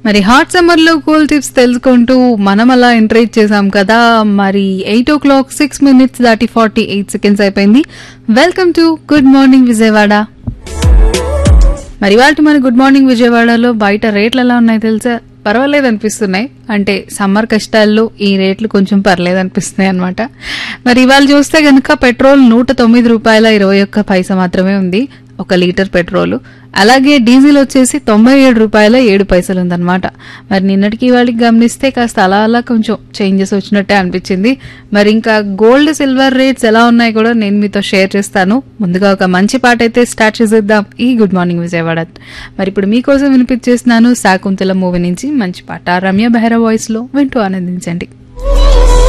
మరి hot summer లో cool tips తెలుసుకుంటూ మనం అలా ఎంకరేజ్ చేసాం కదా మరి eight o'clock six minutes దాటి ఫార్టీ ఎయిట్ సెకండ్స్ అయిపోయింది welcome to good morning Vijayawada మరి వాళ్ళ మన గుడ్ మార్నింగ్ విజయవాడలో బయట రేట్లు ఎలా ఉన్నాయి తెలుసా పర్వాలేదు అనిపిస్తున్నాయి అంటే సమ్మర్ కష్టాల్లో ఈ రేట్లు కొంచెం పర్లేదు అనిపిస్తున్నాయి అనమాట మరి ఇవాళ చూస్తే గనుక పెట్రోల్ నూట తొమ్మిది రూపాయల ఇరవై ఒక్క పైసా మాత్రమే ఉంది ఒక లీటర్ పెట్రోల్ అలాగే డీజిల్ వచ్చేసి తొంభై ఏడు రూపాయల ఏడు పైసలు ఉందన్నమాట మరి నిన్నటికి వాళ్ళకి గమనిస్తే కాస్త అలా అలా కొంచెం చేంజెస్ వచ్చినట్టే అనిపించింది మరి ఇంకా గోల్డ్ సిల్వర్ రేట్స్ ఎలా ఉన్నాయి కూడా నేను మీతో షేర్ చేస్తాను ముందుగా ఒక మంచి పాట అయితే స్టార్ట్ చేసేద్దాం ఈ గుడ్ మార్నింగ్ విజయవాడ మరి ఇప్పుడు మీకోసం వినిపించేస్తున్నాను శాకుంతల మూవీ నుంచి మంచి పాట రమ్య బెహ్రా వాయిస్ లో వింటూ ఆనందించండి